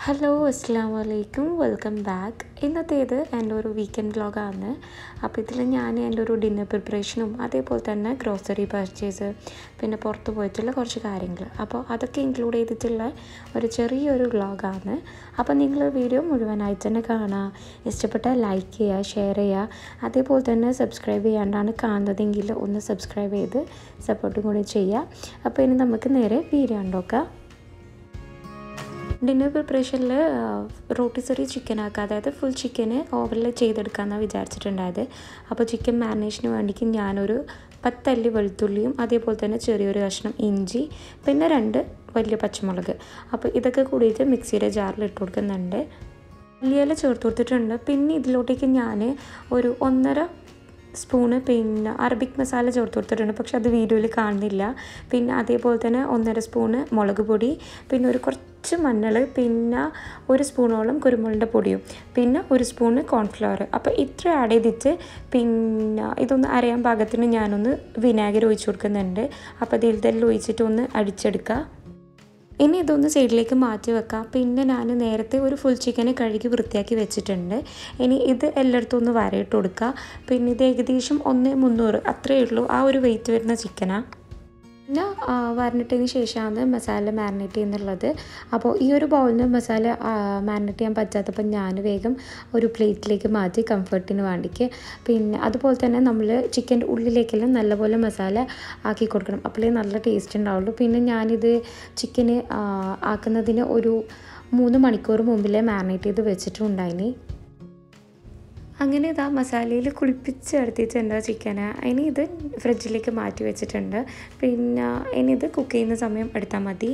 Hello അസ്സാം വലൈക്കും welcome back ഇന്നത്തേത് എൻ്റെ ഒരു വീക്കെൻഡ് വ്ലോഗാണ് അപ്പോൾ ഇതിൽ ഞാൻ എൻ്റെ ഒരു ഡിന്നർ പ്രിപ്പറേഷനും അതേപോലെ തന്നെ ഗ്രോസറി പർച്ചേസ് പിന്നെ പുറത്ത് പോയിട്ടുള്ള കുറച്ച് കാര്യങ്ങൾ അപ്പോൾ അതൊക്കെ ഇൻക്ലൂഡ് ചെയ്തിട്ടുള്ള ഒരു ചെറിയൊരു വ്ലോഗാണ് അപ്പോൾ നിങ്ങൾ വീഡിയോ മുഴുവനായിട്ട് തന്നെ കാണുക ഇഷ്ടപ്പെട്ടാൽ ലൈക്ക് ചെയ്യുക ഷെയർ ചെയ്യുക അതേപോലെ തന്നെ സബ്സ്ക്രൈബ് ചെയ്യാണ്ടാണ് കാണുന്നതെങ്കിൽ ഒന്ന് സബ്സ്ക്രൈബ് ചെയ്ത് സപ്പോർട്ടും കൂടി ചെയ്യുക അപ്പോൾ ഇനി നമുക്ക് നേരെ വീഡിയോ ഉണ്ടോക്കാം ഡിന്നർ പ്രിപ്പറേഷനിൽ റോട്ടിസറി ചിക്കൻ ആക്കുക അതായത് ഫുൾ ചിക്കന് ഓവനിൽ ചെയ്തെടുക്കാമെന്നാണ് വിചാരിച്ചിട്ടുണ്ടായത് അപ്പോൾ ചിക്കൻ മാരിനേഷന് വേണ്ടിക്ക് ഞാനൊരു പത്തല്ലി വെളുത്തുള്ളിയും അതേപോലെ തന്നെ ചെറിയൊരു കഷ്ണം ഇഞ്ചി പിന്നെ രണ്ട് വലിയ പച്ചമുളക് അപ്പോൾ ഇതൊക്കെ കൂടിയിട്ട് മിക്സിയുടെ ജാറിൽ ഇട്ട് കൊടുക്കുന്നുണ്ട് ഉള്ളിയില ചേർത്ത് കൊടുത്തിട്ടുണ്ട് പിന്നെ ഇതിലോട്ടേക്ക് ഞാൻ ഒരു ഒന്നര സ്പൂണ് പിന്നെ അറബിക് മസാല ചേർത്ത് കൊടുത്തിട്ടുണ്ട് പക്ഷെ അത് വീഡിയോയിൽ കാണുന്നില്ല പിന്നെ അതേപോലെ തന്നെ ഒന്നര സ്പൂണ് മുളക് പൊടി പിന്നെ ഒരു കുറച്ച് മഞ്ഞൾ പിന്നെ ഒരു സ്പൂണോളം കുരുമുളകിൻ്റെ പൊടിയും പിന്നെ ഒരു സ്പൂണ് കോൺഫ്ലവർ അപ്പോൾ ഇത്ര ആഡ് ചെയ്തിട്ട് പിന്നെ ഇതൊന്ന് അരയാൻ പാകത്തിന് ഞാനൊന്ന് വിനാഗിരി ഒഴിച്ച് കൊടുക്കുന്നുണ്ട് അപ്പോൾ ഇതിൽ തന്നെ ഒഴിച്ചിട്ട് ഒന്ന് അടിച്ചെടുക്കുക ഇനി ഇതൊന്ന് സൈഡിലേക്ക് മാറ്റി വെക്കാം പിന്നെ ഞാൻ നേരത്തെ ഒരു ഫുൾ ചിക്കനെ കഴുകി വൃത്തിയാക്കി വെച്ചിട്ടുണ്ട് ഇനി ഇത് എല്ലായിടത്തും ഒന്ന് വരയിട്ട് കൊടുക്കുക പിന്നെ ഇത് ഏകദേശം ഒന്ന് മുന്നൂറ് അത്രയേ ഉള്ളൂ ആ ഒരു വെയിറ്റ് വരുന്ന ചിക്കനാണ് പിന്നെ വരണിട്ടതിന് ശേഷമാണ് മസാല മാരിനേറ്റ് ചെയ്യുന്നുള്ളത് അപ്പോൾ ഈ ഒരു ബൗളിന് മസാല മാരിനേറ്റ് ചെയ്യാൻ പറ്റാത്തപ്പോൾ ഞാൻ വേഗം ഒരു പ്ലേറ്റിലേക്ക് മാറ്റി കംഫർട്ടിന് വേണ്ടിക്ക് പിന്നെ അതുപോലെ തന്നെ നമ്മൾ ചിക്കൻ്റെ ഉള്ളിലേക്കെല്ലാം നല്ലപോലെ മസാല ആക്കി കൊടുക്കണം അപ്പോഴേ നല്ല ടേസ്റ്റ് ഉണ്ടാവുള്ളൂ പിന്നെ ഞാനിത് ചിക്കന് ആക്കുന്നതിന് ഒരു മൂന്ന് മണിക്കൂർ മുമ്പിലേ മാരിനേറ്റ് ചെയ്ത് വെച്ചിട്ടുണ്ടായിനി അങ്ങനെ ഇതാ മസാലയിൽ കുളിപ്പിച്ചെടുത്തിട്ടുണ്ട് ചിക്കന് ഇനി ഇത് ഫ്രിഡ്ജിലേക്ക് മാറ്റി വെച്ചിട്ടുണ്ട് പിന്നെ ഇനി ഇത് കുക്ക് ചെയ്യുന്ന സമയം എടുത്താൽ മതി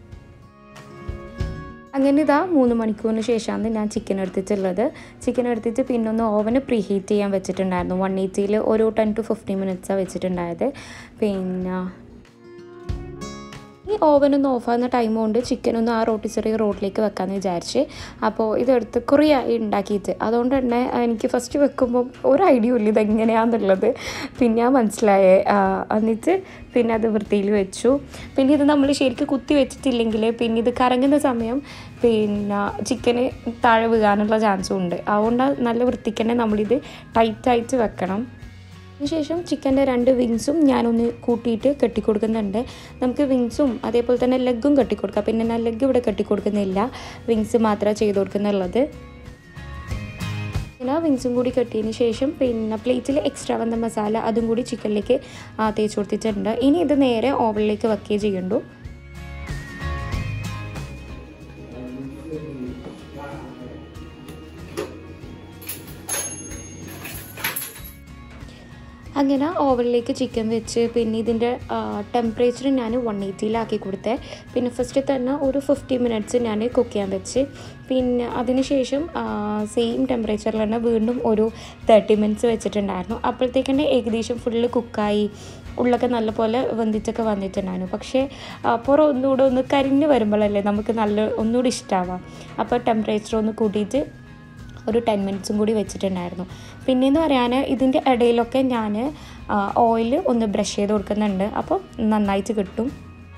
അങ്ങനെ ഇതാ മൂന്ന് മണിക്കൂറിന് ശേഷമാണ് ഞാൻ ചിക്കൻ എടുത്തിട്ടുള്ളത് ചിക്കൻ എടുത്തിട്ട് പിന്നെ ഒന്ന് ഓവന് പ്രീ ഹീറ്റ് ചെയ്യാൻ വെച്ചിട്ടുണ്ടായിരുന്നു വൺ എയ്റ്റിയിൽ ഒരു ടെൻ ടു ഫിഫ്റ്റീൻ മിനിറ്റ്സാണ് വെച്ചിട്ടുണ്ടായത് പിന്നെ ഈ ഓവൻ ഒന്ന് ഓഫാകുന്ന ടൈം കൊണ്ട് ചിക്കൻ ഒന്ന് ആ റോട്ടിസറി റോഡിലേക്ക് വെക്കാമെന്ന് വിചാരിച്ച് അപ്പോൾ ഇതെടുത്ത് കുറേ ആയി ഉണ്ടാക്കിയിട്ട് അതുകൊണ്ട് തന്നെ എനിക്ക് ഫസ്റ്റ് വെക്കുമ്പോൾ ഒരു ഐഡിയ ഇല്ല ഇതെങ്ങനെയാണെന്നുള്ളത് പിന്നെ ഞാൻ മനസ്സിലായേ എന്നിട്ട് പിന്നെ അത് വൃത്തിയിൽ വെച്ചു പിന്നെ ഇത് നമ്മൾ ശരിക്കും കുത്തി വെച്ചിട്ടില്ലെങ്കിൽ പിന്നെ ഇത് കറങ്ങുന്ന സമയം പിന്നെ ചിക്കന് താഴെ വീഴാനുള്ള ചാൻസും ഉണ്ട് അതുകൊണ്ട് നല്ല വൃത്തിക്ക് തന്നെ നമ്മളിത് ടൈറ്റായിട്ട് വെക്കണം അതിനുശേഷം ചിക്കൻ്റെ രണ്ട് വിങ്സും ഞാനൊന്ന് കൂട്ടിയിട്ട് കെട്ടിക്കൊടുക്കുന്നുണ്ട് നമുക്ക് വിങ്സും അതേപോലെ തന്നെ ലെഗും കെട്ടിക്കൊടുക്കാം പിന്നെ ഞാൻ ലെഗ് ഇവിടെ കെട്ടിക്കൊടുക്കുന്നില്ല വിങ്സ് മാത്രമേ ചെയ്ത് കൊടുക്കുന്നുള്ളത് പിന്നെ വിങ്സും കൂടി കെട്ടിയതിന് ശേഷം പിന്നെ പ്ലേറ്റിൽ എക്സ്ട്രാ വന്ന മസാല അതും കൂടി ചിക്കനിലേക്ക് തേച്ച് കൊടുത്തിട്ടുണ്ട് ഇനി ഇത് നേരെ ഓവനിലേക്ക് വെക്കുകയും ചെയ്യുള്ളൂ അങ്ങനെ ഓവനിലേക്ക് ചിക്കൻ വെച്ച് പിന്നെ ഇതിൻ്റെ ടെമ്പറേച്ചർ ഞാൻ വൺ എയ്റ്റിയിലാക്കി കൊടുത്തേ പിന്നെ ഫസ്റ്റ് തന്നെ ഒരു ഫിഫ്റ്റി മിനിറ്റ്സ് ഞാൻ കുക്ക് ചെയ്യാൻ വെച്ച് പിന്നെ അതിനുശേഷം സെയിം ടെമ്പറേച്ചറിൽ തന്നെ വീണ്ടും ഒരു തേർട്ടി മിനിറ്റ്സ് വെച്ചിട്ടുണ്ടായിരുന്നു അപ്പോഴത്തേക്ക് തന്നെ ഏകദേശം ഫുള്ള് കുക്കായി ഉള്ളൊക്കെ നല്ലപോലെ വെന്തിച്ചൊക്കെ വന്നിട്ടുണ്ടായിരുന്നു പക്ഷേ പുറം ഒന്നുകൂടെ ഒന്ന് കരിഞ്ഞ് വരുമ്പോഴല്ലേ നമുക്ക് നല്ല ഒന്നുകൂടി ഇഷ്ടമാവാം അപ്പോൾ ടെമ്പറേച്ചർ ഒന്ന് കൂട്ടിയിട്ട് ഒരു ടെൻ മിനിറ്റ്സും കൂടി വെച്ചിട്ടുണ്ടായിരുന്നു പിന്നെയെന്ന് പറയാൻ ഇതിൻ്റെ ഇടയിലൊക്കെ ഞാൻ ഓയിൽ ഒന്ന് ബ്രഷ് ചെയ്ത് കൊടുക്കുന്നുണ്ട് അപ്പോൾ നന്നായിട്ട് കിട്ടും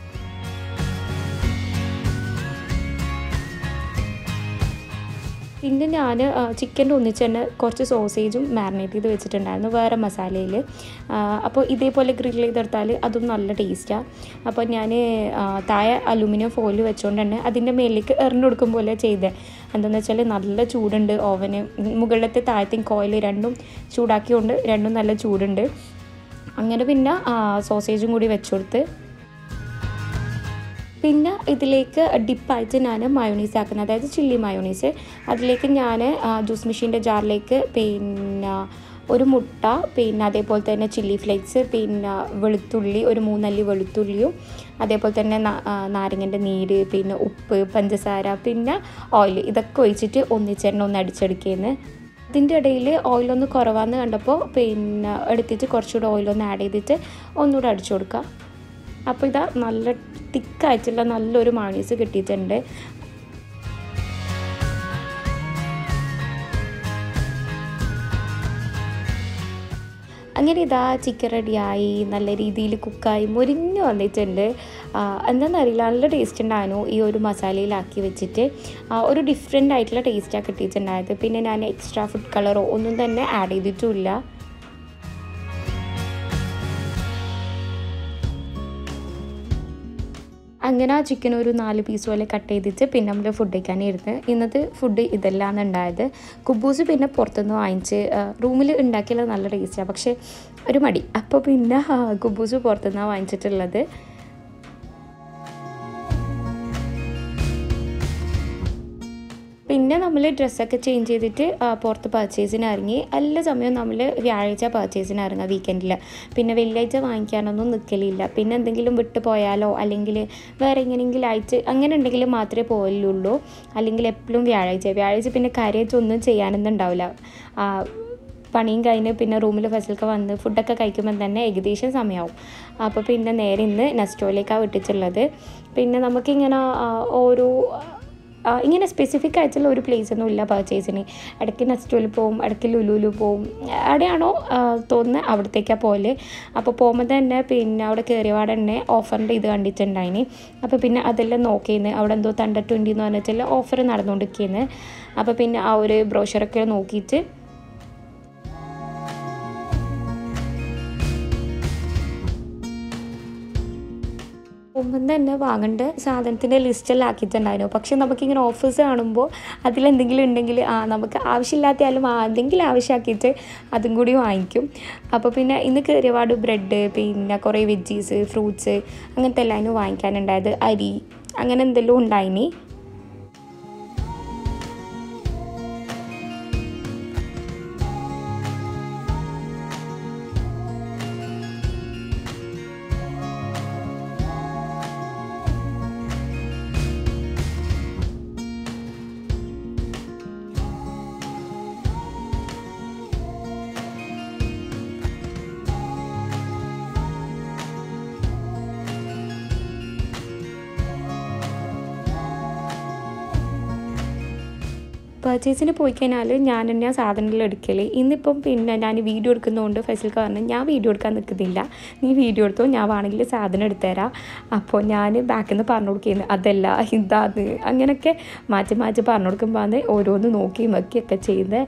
പിന്നെ ഞാൻ ചിക്കൻ്റെ ഒന്നിച്ച് തന്നെ കുറച്ച് സോസേജും മാരിനേറ്റ് ചെയ്ത് വെച്ചിട്ടുണ്ടായിരുന്നു വേറെ മസാലയിൽ അപ്പോൾ ഇതേപോലെ ഗ്രിൽ ചെയ്തെടുത്താൽ അതും നല്ല ടേസ്റ്റാണ് അപ്പോൾ ഞാൻ താഴെ അലുമിനിയം ഫോയിൽ വെച്ചുകൊണ്ട് തന്നെ അതിൻ്റെ മേലേക്ക് എറിഞ്ഞു കൊടുക്കും പോലെ ചെയ്തത് എന്താണെന്ന് വെച്ചാൽ നല്ല ചൂടുണ്ട് ഓവന് മുകളിലത്തെ താഴത്തെ കോയിൽ രണ്ടും ചൂടാക്കിയോണ്ട് രണ്ടും നല്ല ചൂടുണ്ട് അങ്ങനെ പിന്നെ സോസേജും കൂടി വെച്ചു കൊടുത്ത് പിന്നെ ഇതിലേക്ക് ഡിപ്പായിട്ട് ഞാൻ മയോണീസ് ആക്കുന്നത് അതായത് ചില്ലി മയോണീസ് അതിലേക്ക് ഞാൻ ജ്യൂസ് മെഷീൻ്റെ ജാറിലേക്ക് പിന്നെ ഒരു മുട്ട പിന്നെ അതേപോലെ തന്നെ ചില്ലി ഫ്ലേക്സ് പിന്നെ വെളുത്തുള്ളി ഒരു മൂന്നല്ലി വെളുത്തുള്ളിയും അതേപോലെ തന്നെ നാരങ്ങൻ്റെ നീര് പിന്നെ ഉപ്പ് പഞ്ചസാര പിന്നെ ഓയിൽ ഇതൊക്കെ ഒഴിച്ചിട്ട് ഒന്നിച്ചെണ്ണ ഒന്ന് അടിച്ചെടുക്കുന്നത് ഇതിൻ്റെ ഇടയിൽ ഓയിലൊന്ന് കുറവാന്ന് കണ്ടപ്പോൾ പിന്നെ എടുത്തിട്ട് കുറച്ചുകൂടെ ഓയിലൊന്ന് ആഡ് ചെയ്തിട്ട് ഒന്നുകൂടെ അടിച്ചു കൊടുക്കുക അപ്പോൾ ഇതാ നല്ല തിക്കായിട്ടുള്ള നല്ലൊരു മയോണീസ് കിട്ടിയിട്ടുണ്ട് അങ്ങനെ ഇതാ ചിക്കൻ റെഡിയായി നല്ല രീതിയിൽ കുക്കായി മുരിഞ്ഞു വന്നിട്ടുണ്ട് ആ, എന്താണെന്നറിയില്ല നല്ല ടേസ്റ്റ് ഉണ്ടായിരുന്നു ഈ ഒരു മസാലയിലാക്കി വെച്ചിട്ട് ആ, ഒരു ഡിഫറെൻ്റ് ആയിട്ടുള്ള ടേസ്റ്റാണ് കിട്ടിയിട്ടുണ്ടായത് പിന്നെ ഞാൻ എക്സ്ട്രാ ഫുഡ് കളറോ ഒന്നും തന്നെ ആഡ് ചെയ്തിട്ടുമില്ല അങ്ങനെ ആ ചിക്കൻ ഒരു നാല് പീസ് പോലെ കട്ട് ചെയ്തിട്ട് പിന്നെ നമ്മൾ ഫുഡ് കഴിക്കാൻ ഇരുന്ന് ഇന്നത്തെ ഫുഡ് ഇതെല്ലാം ഉണ്ടായത് കുബൂസ് പിന്നെ പുറത്തുനിന്ന് വാങ്ങിച്ച് റൂമിൽ ഉണ്ടാക്കിയാൽ നല്ല ടേസ്റ്റാണ് പക്ഷേ ഒരു മടി അപ്പോൾ പിന്നെ ആ, കുബൂസ് പുറത്തുനിന്നാണ് വാങ്ങിച്ചിട്ടുള്ളത് പിന്നെ നമ്മൾ ഡ്രസ്സൊക്കെ ചേഞ്ച് ചെയ്തിട്ട് ആ, പുറത്ത് പർച്ചേസിന് ഇറങ്ങി എല്ലാ സമയവും നമ്മൾ വ്യാഴാഴ്ച പർച്ചേസിന് ഇറങ്ങുക വീക്കെൻഡിൽ പിന്നെ വെള്ളിയാഴ്ച വാങ്ങിക്കാനൊന്നും നിൽക്കലില്ല പിന്നെ എന്തെങ്കിലും വിട്ടു പോയാലോ അല്ലെങ്കിൽ വേറെ എങ്ങനെയെങ്കിലും ആയിട്ട് അങ്ങനെ ഉണ്ടെങ്കിൽ മാത്രമേ പോകലുള്ളൂ അല്ലെങ്കിൽ എപ്പോഴും വ്യാഴാഴ്ച വ്യാഴാഴ്ച പിന്നെ കാര്യമായിട്ട് ഒന്നും ചെയ്യാനൊന്നും ഉണ്ടാവില്ല ആ, പണിയും കഴിഞ്ഞ് പിന്നെ റൂമിൽ ഫസലൊക്കെ വന്ന് ഫുഡൊക്കെ കഴിക്കുമ്പോൾ തന്നെ ഏകദേശം സമയമാവും അപ്പോൾ പിന്നെ നേരെ ഇന്ന് നെസ്റ്റോയിലേക്കാണ് വിട്ടിട്ടുള്ളത് പിന്നെ നമുക്കിങ്ങനെ ആ, ഓരോ ആ, ഇങ്ങനെ സ്പെസിഫിക് ആയിട്ടുള്ള ഒരു പ്ലേസ് ഒന്നും ഇല്ല പർച്ചേസിന് ഇടയ്ക്ക് നെസ്റ്റോയിൽ പോവും ഇടയ്ക്ക് ലുലുവിൽ പോവും എവിടെയാണോ ആ, തോന്നുന്നത് അവിടത്തേക്കാണ് പോലെ അപ്പോൾ പോകുമ്പോൾ തന്നെ പിന്നെ അവിടെ കയറിയപാടെ തന്നെ ഓഫറിൻ്റെ ഇത് കണ്ടിട്ടുണ്ടായിന് അപ്പോൾ പിന്നെ അതെല്ലാം നോക്കിയിരുന്നു അവിടെ എന്തോ തണ്ട ട്വൻറ്റി എന്ന് പറഞ്ഞിട്ടുള്ള ഓഫർ നടന്നുകൊണ്ടിരിക്കുന്നത് അപ്പോൾ പിന്നെ ആ ഒരു ബ്രോഷറൊക്കെ നോക്കിയിട്ട് മുമ്പ് തന്നെ വാങ്ങേണ്ട സാധനത്തിൻ്റെ ലിസ്റ്റെല്ലാം ആക്കിയിട്ടുണ്ടായിരുന്നു പക്ഷെ നമുക്കിങ്ങനെ ഓഫേഴ്സ് കാണുമ്പോൾ അതിലെന്തെങ്കിലും ഉണ്ടെങ്കിൽ ആ നമുക്ക് ആവശ്യമില്ലാത്തയാലും ആ എന്തെങ്കിലും ആവശ്യമാക്കിയിട്ട് അതും കൂടി വാങ്ങിക്കും അപ്പോൾ പിന്നെ ഇന്ന് ഒരുപാട് ബ്രെഡ് പിന്നെ കുറേ വെജീസ് ഫ്രൂട്ട്സ് അങ്ങനത്തെ എല്ലാം വാങ്ങിക്കാനുണ്ടായത് അരി അങ്ങനെ എന്തെല്ലാം ഉണ്ടായിനി പർച്ചേസിന് പോയി കഴിഞ്ഞാൽ ഞാൻ തന്നെയാണ് സാധനങ്ങൾ എടുക്കൽ ഇന്നിപ്പം പിന്നെ ഞാൻ വീഡിയോ എടുക്കുന്നതുകൊണ്ട് ഫൈസൽക്ക് പറഞ്ഞു ഞാൻ വീഡിയോ എടുക്കാൻ നിൽക്കുന്നില്ല നീ വീഡിയോ എടുത്തോ ഞാൻ വേണമെങ്കിൽ സാധനം എടുത്തുതരാം അപ്പോൾ ഞാൻ ബാക്കിൽ നിന്ന് പറഞ്ഞു കൊടുക്കുന്നു അതല്ല ഇതാത് അങ്ങനെയൊക്കെ മാറ്റി മാറ്റി പറഞ്ഞു കൊടുക്കുമ്പോൾ ആണ് ഓരോന്ന് നോക്കി മക്കിയൊക്കെ ചെയ്യുന്നത്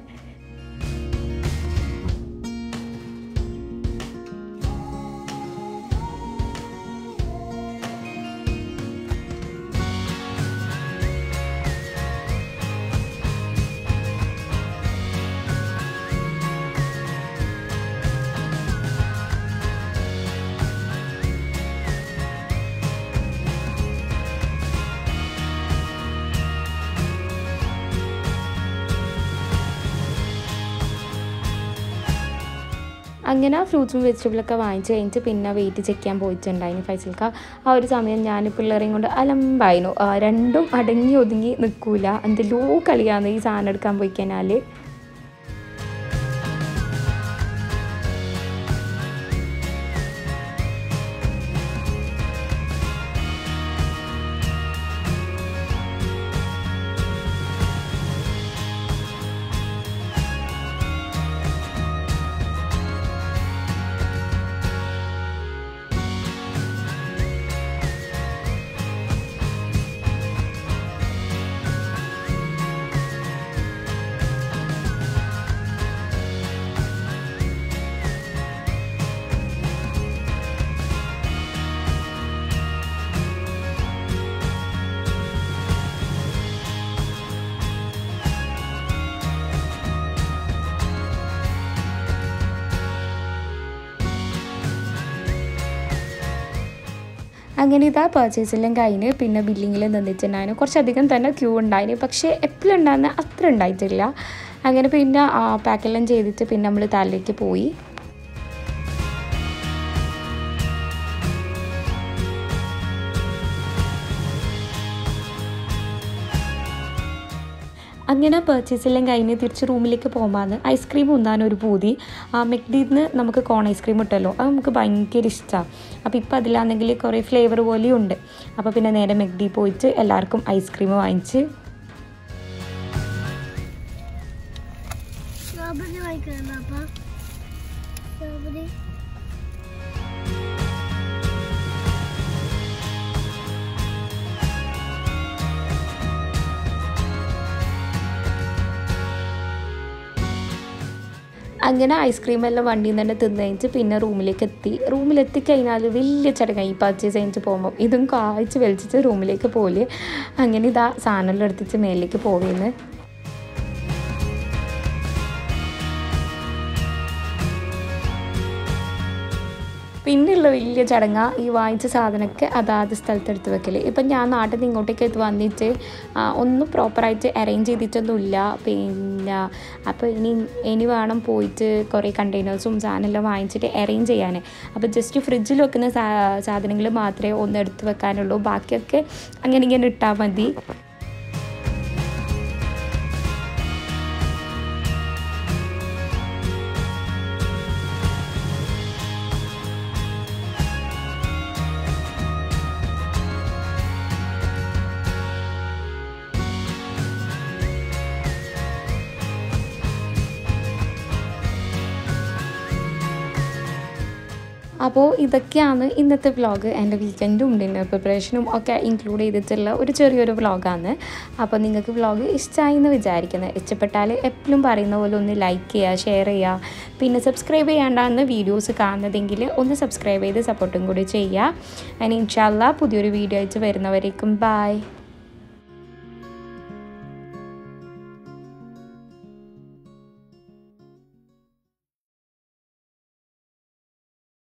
അങ്ങനെ ഫ്രൂട്ട്സും വെജിറ്റബിളൊക്കെ വാങ്ങിച്ച് കഴിഞ്ഞിട്ട് പിന്നെ വെയിറ്റ് ചെക്ക് ചെയ്യാൻ പോയിട്ടുണ്ടായിരുന്നു ഫൈസൽക്ക ആ ഒരു സമയം ഞാൻ പിള്ളേരെയും കൊണ്ട് അലമ്പായിരുന്നു ആ, രണ്ടും അടങ്ങി ഒതുങ്ങി നിൽക്കൂല എന്തെല്ലോ കളിയാന്ന് ഈ സാധനം എടുക്കാൻ പോയി കഴിഞ്ഞാൽ അങ്ങനെ ഇതാ പർച്ചേസെല്ലാം കഴിഞ്ഞ് പിന്നെ ബില്ലിങ്ങിൽ നിന്നിട്ടുണ്ടായിരുന്നു കുറച്ചധികം തന്നെ ക്യൂ ഉണ്ടായിരുന്നു പക്ഷേ എപ്പോഴും ഉണ്ടാകുന്ന അത്ര ഉണ്ടായിട്ടില്ല അങ്ങനെ പിന്നെ പാക്കെല്ലാം ചെയ്തിട്ട് പിന്നെ നമ്മൾ താലിലേക്ക് പോയി അങ്ങനെ പർച്ചേസ് എല്ലാം കഴിഞ്ഞ് തിരിച്ച് റൂമിലേക്ക് പോകുമ്പോൾ ഐസ്ക്രീം ഉന്താൻ ഒരു പൂതി ആ മെക്ഡിന്ന് നമുക്ക് കോൺ ഐസ്ക്രീം കിട്ടുമല്ലോ അത് നമുക്ക് ഭയങ്കര ഇഷ്ടമാണ് അപ്പോൾ ഇപ്പോൾ അതിലാണെങ്കിൽ കുറേ ഫ്ലേവർ പോലെയും ഉണ്ട് അപ്പോൾ പിന്നെ നേരെ മെക്ഡി പോയിട്ട് എല്ലാവർക്കും ഐസ്ക്രീം വാങ്ങിച്ച് സ്ട്രോബെറി വാങ്ങിക്കണം അപ്പ strawberry. അങ്ങനെ ഐസ്ക്രീം എല്ലാം വണ്ടിയിൽ നിന്ന് തന്നെ തിന്ന് കഴിഞ്ഞിട്ട് പിന്നെ റൂമിലേക്ക് എത്തി റൂമിലെത്തിക്കഴിഞ്ഞാൽ വലിയ ചടങ്ങായി ഈ പർച്ചേസ് കഴിഞ്ഞിട്ട് പോകുമ്പോൾ ഇതും കായ്ച്ച് വലിച്ചിട്ട് റൂമിലേക്ക് പോലെ അങ്ങനെ ഇതാ സാധനമെല്ലാം എടുത്തിട്ട് മേലിലേക്ക് പോവുന്നത് പിന്നെയുള്ള വലിയ ചടങ്ങാ ഈ വാങ്ങിച്ച സാധനമൊക്കെ അതാത് സ്ഥലത്ത് എടുത്ത് വെക്കൽ ഇപ്പം ഞാൻ നാട്ടിൽ നിന്ന് ഇങ്ങോട്ടേക്ക് എത്തി വന്നിട്ട് ആ, ഒന്നും പ്രോപ്പറായിട്ട് അറേഞ്ച് ചെയ്തിട്ടൊന്നുമില്ല പിന്നെ അപ്പോൾ ഇനി ഇനി വേണം പോയിട്ട് കുറേ കണ്ടെയ്നേഴ്സും സാധനമെല്ലാം വാങ്ങിച്ചിട്ട് അറേഞ്ച് ചെയ്യാൻ അപ്പോൾ ജസ്റ്റ് ഫ്രിഡ്ജിൽ വെക്കുന്ന സാ സാധനങ്ങൾ മാത്രമേ ഒന്ന് എടുത്ത് വെക്കാനുള്ളൂ ബാക്കിയൊക്കെ അങ്ങനെ ഇങ്ങനെ ഇട്ടാൽ മതി അപ്പോൾ ഇതൊക്കെയാണ് ഇന്നത്തെ വ്ളോഗ് എൻ്റെ വീക്കെൻഡും ഡിന്നർ പ്രിപ്പറേഷനും ഒക്കെ ഇൻക്ലൂഡ് ചെയ്തിട്ടുള്ള ഒരു ചെറിയൊരു വ്ളോഗാണ് അപ്പോൾ നിങ്ങൾക്ക് വ്ളോഗ് ഇഷ്ടമായി എന്ന് വിചാരിക്കുന്നത് ഇഷ്ടപ്പെട്ടാൽ എപ്പോഴും പറയുന്ന പോലെ ഒന്ന് ലൈക്ക് ചെയ്യുക ഷെയർ ചെയ്യുക പിന്നെ സബ്സ്ക്രൈബ് ചെയ്യാണ്ടാണ് വീഡിയോസ് കാണുന്നതെങ്കിൽ ഒന്ന് സബ്സ്ക്രൈബ് ചെയ്ത് സപ്പോർട്ടും കൂടി ചെയ്യുക അതിന് ഇൻഷാല്ല പുതിയൊരു വീഡിയോ ആയിട്ട് വരുന്നവരേക്കും ബായ്